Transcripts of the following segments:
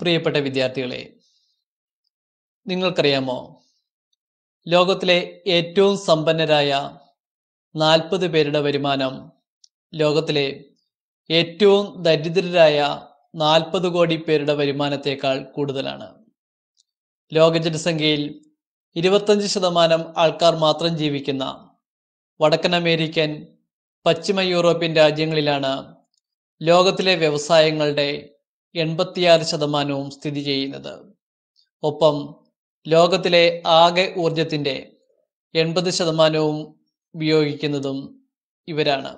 പ്രിയപ്പെട്ട വിദ്യാർത്ഥികളെ നിങ്ങൾക്കറിയാമോ ലോകത്തിലെ ഏറ്റവും സമ്പന്നരായ നാൽപ്പത് പേരുടെ വരുമാനം ലോകത്തിലെ ഏറ്റവും ദരിദ്രരായ നാൽപ്പത് കോടി പേരുടെ വരുമാനത്തേക്കാൾ കൂടുതലാണ് ലോക ജനസംഖ്യയിൽ ഇരുപത്തഞ്ച് ശതമാനം ആൾക്കാർ മാത്രം ജീവിക്കുന്ന വടക്കൻ അമേരിക്കൻ പശ്ചിമ യൂറോപ്യൻ രാജ്യങ്ങളിലാണ് ലോകത്തിലെ വ്യവസായങ്ങളുടെ എൺപത്തിയാറ് ശതമാനവും സ്ഥിതി ചെയ്യുന്നത് ഒപ്പം ലോകത്തിലെ ആകെ ഊർജത്തിൻ്റെ എൺപത് ശതമാനവും ഉപയോഗിക്കുന്നതും ഇവരാണ്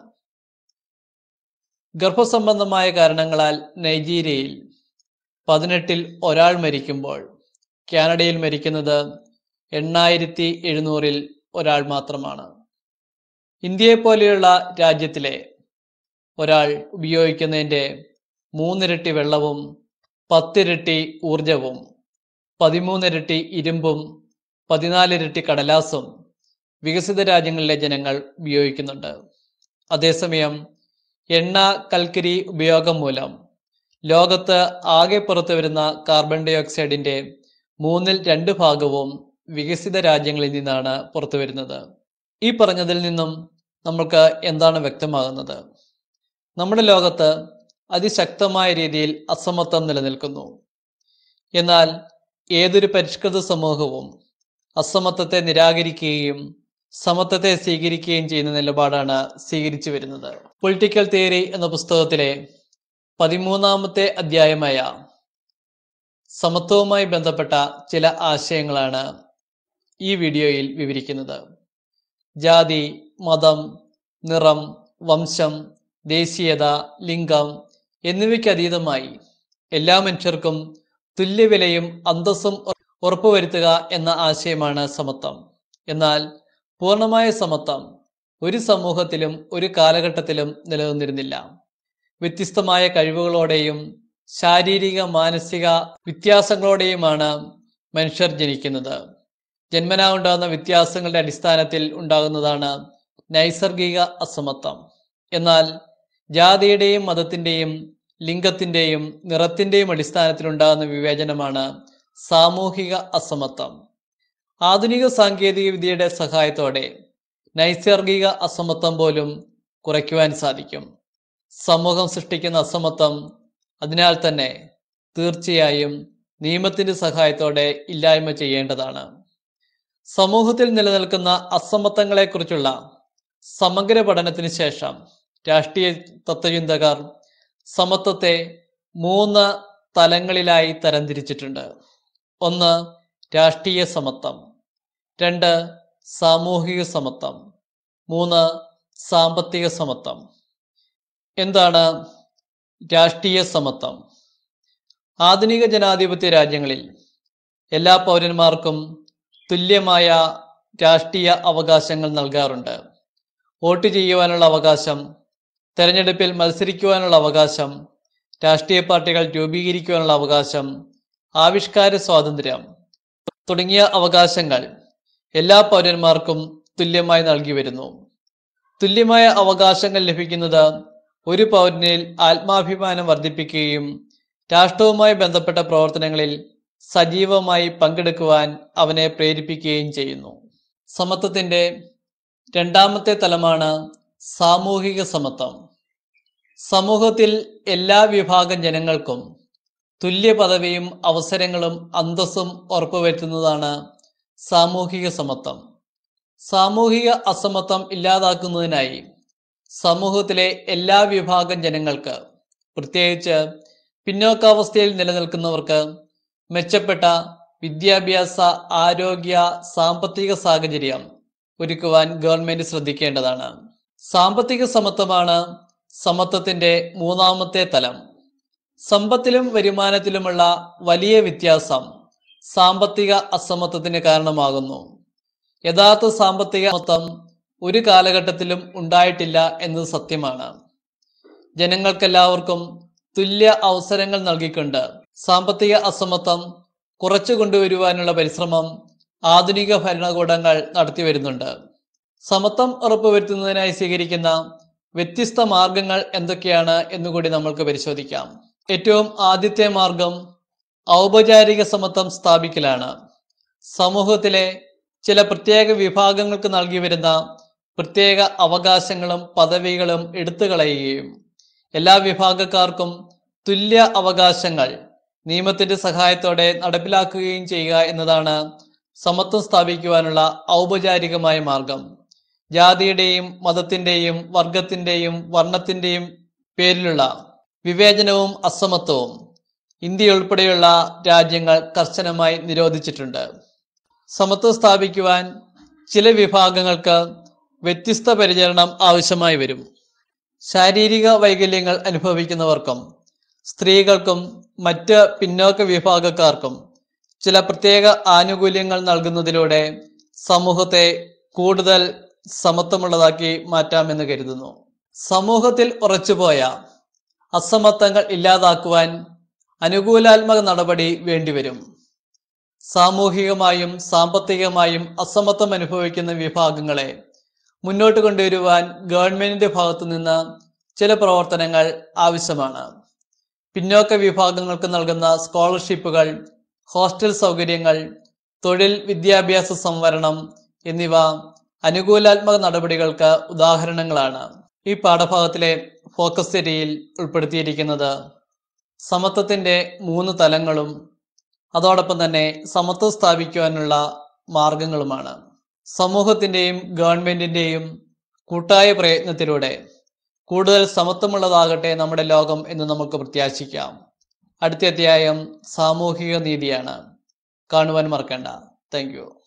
ഗർഭസംബന്ധമായ കാരണങ്ങളാൽ നൈജീരിയയിൽ പതിനെട്ടിൽ ഒരാൾ മരിക്കുമ്പോൾ കാനഡയിൽ മരിക്കുന്നത് എണ്ണായിരത്തി എഴുന്നൂറിൽ ഒരാൾ മാത്രമാണ് ഇന്ത്യയെ പോലെയുള്ള രാജ്യത്തിലെ ഒരാൾ ഉപയോഗിക്കുന്നതിൻ്റെ മൂന്നിരട്ടി വെള്ളവും പത്തിരട്ടി ഊർജവും പതിമൂന്നിരട്ടി ഇരുമ്പും പതിനാലിരട്ടി കടലാസും വികസിത രാജ്യങ്ങളിലെ ജനങ്ങൾ ഉപയോഗിക്കുന്നുണ്ട് അതേസമയം എണ്ണ കൽക്കരി ഉപയോഗം മൂലം ലോകത്ത് ആകെ പുറത്തു വരുന്ന കാർബൺ ഡൈ ഓക്സൈഡിന്റെ മൂന്നിൽ രണ്ട് ഭാഗവും വികസിത രാജ്യങ്ങളിൽ നിന്നാണ് പുറത്തു വരുന്നത് ഈ പറഞ്ഞതിൽ നിന്നും നമ്മൾക്ക് എന്താണ് വ്യക്തമാകുന്നത് നമ്മുടെ ലോകത്ത് അതിശക്തമായ രീതിയിൽ അസമത്വം നിലനിൽക്കുന്നു എന്നാൽ ഏതൊരു പരിഷ്കൃത സമൂഹവും അസമത്വത്തെ നിരാകരിക്കുകയും സമത്വത്തെ സ്വീകരിക്കുകയും ചെയ്യുന്ന നിലപാടാണ് സ്വീകരിച്ചു വരുന്നത് പൊളിറ്റിക്കൽ തിയറി എന്ന പുസ്തകത്തിലെ പതിമൂന്നാമത്തെ അധ്യായമായ സമത്വവുമായി ബന്ധപ്പെട്ട ചില ആശയങ്ങളാണ് ഈ വീഡിയോയിൽ വിവരിക്കുന്നത് ജാതി മതം നിറം വംശം ദേശീയത ലിംഗം എന്നിവയ്ക്ക് അതീതമായി എല്ലാ മനുഷ്യർക്കും തുല്യവിലയും അന്തസ്സും ഉറപ്പുവരുത്തുക എന്ന ആശയമാണ് സമത്വം എന്നാൽ പൂർണ്ണമായ സമത്വം ഒരു സമൂഹത്തിലും ഒരു കാലഘട്ടത്തിലും നിലനിന്നിരുന്നില്ല വ്യത്യസ്തമായ കഴിവുകളോടെയും ശാരീരിക മാനസിക വ്യത്യാസങ്ങളോടെയുമാണ് മനുഷ്യർ ജനിക്കുന്നത് ജന്മനാ ഉണ്ടാകുന്ന വ്യത്യാസങ്ങളുടെ അടിസ്ഥാനത്തിൽ ഉണ്ടാകുന്നതാണ് നൈസർഗിക അസമത്വം എന്നാൽ ജാതിയുടെയും മതത്തിൻ്റെയും ലിംഗത്തിൻ്റെയും നിറത്തിൻ്റെയും അടിസ്ഥാനത്തിൽ ഉണ്ടാകുന്ന വിവേചനമാണ് സാമൂഹിക അസമത്വം ആധുനിക സാങ്കേതിക വിദ്യയുടെ സഹായത്തോടെ നൈസർഗിക അസമത്വം പോലും കുറയ്ക്കുവാൻ സാധിക്കും സമൂഹം സൃഷ്ടിക്കുന്ന അസമത്വം അതിനാൽ തന്നെ തീർച്ചയായും നിയമത്തിന്റെ സഹായത്തോടെ ഇല്ലായ്മ ചെയ്യേണ്ടതാണ് സമൂഹത്തിൽ നിലനിൽക്കുന്ന അസമത്വങ്ങളെക്കുറിച്ചുള്ള സമഗ്ര പഠനത്തിന് ശേഷം രാഷ്ട്രീയ തത്വചിന്തകർ സമത്വത്തെ മൂന്ന് തലങ്ങളിലായി തരംതിരിച്ചിട്ടുണ്ട് ഒന്ന് രാഷ്ട്രീയ സമത്വം രണ്ട് സാമൂഹിക സമത്വം മൂന്ന് സാമ്പത്തിക സമത്വം എന്താണ് രാഷ്ട്രീയ സമത്വം ആധുനിക ജനാധിപത്യ രാജ്യങ്ങളിൽ എല്ലാ പൗരന്മാർക്കും തുല്യമായ രാഷ്ട്രീയ അവകാശങ്ങൾ നൽകാറുണ്ട് വോട്ട് ചെയ്യുവാനുള്ള അവകാശം തെരഞ്ഞെടുപ്പിൽ മത്സരിക്കുവാനുള്ള അവകാശം രാഷ്ട്രീയ പാർട്ടികൾ രൂപീകരിക്കുവാനുള്ള അവകാശം ആവിഷ്കാര സ്വാതന്ത്ര്യം തുടങ്ങിയ അവകാശങ്ങൾ എല്ലാ പൗരന്മാർക്കും തുല്യമായി നൽകി വരുന്നു തുല്യമായ അവകാശങ്ങൾ ലഭിക്കുന്നത് ഒരു പൗരനിൽ ആത്മാഭിമാനം വർദ്ധിപ്പിക്കുകയും രാഷ്ട്രവുമായി ബന്ധപ്പെട്ട പ്രവർത്തനങ്ങളിൽ സജീവമായി പങ്കെടുക്കുവാൻ അവനെ പ്രേരിപ്പിക്കുകയും ചെയ്യുന്നു സമത്വത്തിന്റെ രണ്ടാമത്തെ തലമാണ് സാമൂഹിക സമത്വം സമൂഹത്തിൽ എല്ലാ വിഭാഗം ജനങ്ങൾക്കും തുല്യ പദവിയും അവസരങ്ങളും അന്തസ്സും ഉറപ്പുവരുത്തുന്നതാണ് സാമൂഹിക സമത്വം സാമൂഹിക അസമത്വം ഇല്ലാതാക്കുന്നതിനായി സമൂഹത്തിലെ എല്ലാ വിഭാഗം ജനങ്ങൾക്ക് പ്രത്യേകിച്ച് പിന്നോക്കാവസ്ഥയിൽ നിലനിൽക്കുന്നവർക്ക് മെച്ചപ്പെട്ട വിദ്യാഭ്യാസ ആരോഗ്യ സാമ്പത്തിക സാഹചര്യം ഒരുക്കുവാൻ ഗവൺമെന്റ് ശ്രദ്ധിക്കേണ്ടതാണ് സാമ്പത്തിക സമത്വമാണ് സമത്വത്തിന്റെ മൂന്നാമത്തെ തലം സമ്പത്തിലും വരുമാനത്തിലുമുള്ള വലിയ വ്യത്യാസം സാമ്പത്തിക അസമത്വത്തിന് കാരണമാകുന്നു യഥാർത്ഥ സാമ്പത്തിക സമത്വം ഒരു കാലഘട്ടത്തിലും ഉണ്ടായിട്ടില്ല എന്നത് സത്യമാണ് ജനങ്ങൾക്കെല്ലാവർക്കും തുല്യ അവസരങ്ങൾ നൽകിക്കൊണ്ട് സാമ്പത്തിക അസമത്വം കുറച്ചു കൊണ്ടുവരുവാനുള്ള പരിശ്രമം ആധുനിക ഭരണകൂടങ്ങൾ നടത്തി വരുന്നുണ്ട് സമത്വം ഉറപ്പുവരുത്തുന്നതിനായി സ്വീകരിക്കുന്ന വ്യത്യസ്ത മാർഗങ്ങൾ എന്തൊക്കെയാണ് എന്നുകൂടി നമ്മൾക്ക് പരിശോധിക്കാം ഏറ്റവും ആദ്യത്തെ മാർഗം ഔപചാരിക സമത്വം സ്ഥാപിക്കലാണ് സമൂഹത്തിലെ ചില പ്രത്യേക വിഭാഗങ്ങൾക്ക് നൽകി വരുന്ന പ്രത്യേക അവകാശങ്ങളും പദവികളും എടുത്തു കളയുകയും എല്ലാ വിഭാഗക്കാർക്കും തുല്യ അവകാശങ്ങൾ നിയമത്തിന്റെ സഹായത്തോടെ നടപ്പിലാക്കുകയും ചെയ്യുക എന്നതാണ് സമത്വം സ്ഥാപിക്കുവാനുള്ള ഔപചാരികമായ മാർഗം ജാതിയുടെയും മതത്തിന്റെയും വർഗത്തിന്റെയും വർണ്ണത്തിന്റെയും പേരിലുള്ള വിവേചനവും അസമത്വവും ഇന്ത്യ ഉൾപ്പെടെയുള്ള രാജ്യങ്ങൾ കർശനമായി നിരോധിച്ചിട്ടുണ്ട് സമത്വം സ്ഥാപിക്കുവാൻ ചില വിഭാഗങ്ങൾക്ക് വ്യത്യസ്ത പരിചരണം ആവശ്യമായി വരും ശാരീരിക വൈകല്യങ്ങൾ അനുഭവിക്കുന്നവർക്കും സ്ത്രീകൾക്കും മറ്റ് പിന്നോക്ക വിഭാഗക്കാർക്കും ചില പ്രത്യേക ആനുകൂല്യങ്ങൾ നൽകുന്നതിലൂടെ സമൂഹത്തെ കൂടുതൽ സമത്വമുള്ളതാക്കി മാറ്റാമെന്ന് കരുതുന്നു സമൂഹത്തിൽ ഉറച്ചുപോയ അസമത്വങ്ങൾ ഇല്ലാതാക്കുവാൻ അനുകൂലാത്മക നടപടി വേണ്ടിവരും സാമൂഹികമായും സാമ്പത്തികമായും അസമത്വം അനുഭവിക്കുന്ന വിഭാഗങ്ങളെ മുന്നോട്ട് കൊണ്ടുവരുവാൻ ഗവൺമെന്റിന്റെ ഭാഗത്തു നിന്ന് ചില പ്രവർത്തനങ്ങൾ ആവശ്യമാണ് പിന്നോക്ക വിഭാഗങ്ങൾക്ക് നൽകുന്ന സ്കോളർഷിപ്പുകൾ ഹോസ്റ്റൽ സൗകര്യങ്ങൾ തൊഴിൽ വിദ്യാഭ്യാസ സംവരണം എന്നിവ അനുകൂലാത്മക നടപടികൾക്ക് ഉദാഹരണങ്ങളാണ് ഈ പാഠഭാഗത്തിലെ ഫോക്കസ് ഏരിയയിൽ ഉൾപ്പെടുത്തിയിരിക്കുന്നത് സമത്വത്തിന്റെ മൂന്ന് തലങ്ങളും അതോടൊപ്പം തന്നെ സമത്വം സ്ഥാപിക്കുവാനുള്ള മാർഗങ്ങളുമാണ് സമൂഹത്തിന്റെയും ഗവൺമെന്റിന്റെയും കൂട്ടായ പ്രയത്നത്തിലൂടെ കൂടുതൽ സമത്വമുള്ളതാകട്ടെ നമ്മുടെ ലോകം എന്ന് നമുക്ക് പ്രത്യാശിക്കാം അടുത്ത അധ്യായം സാമൂഹിക നീതിയാണ് കാണുവാൻ മറക്കണ്ട താങ്ക്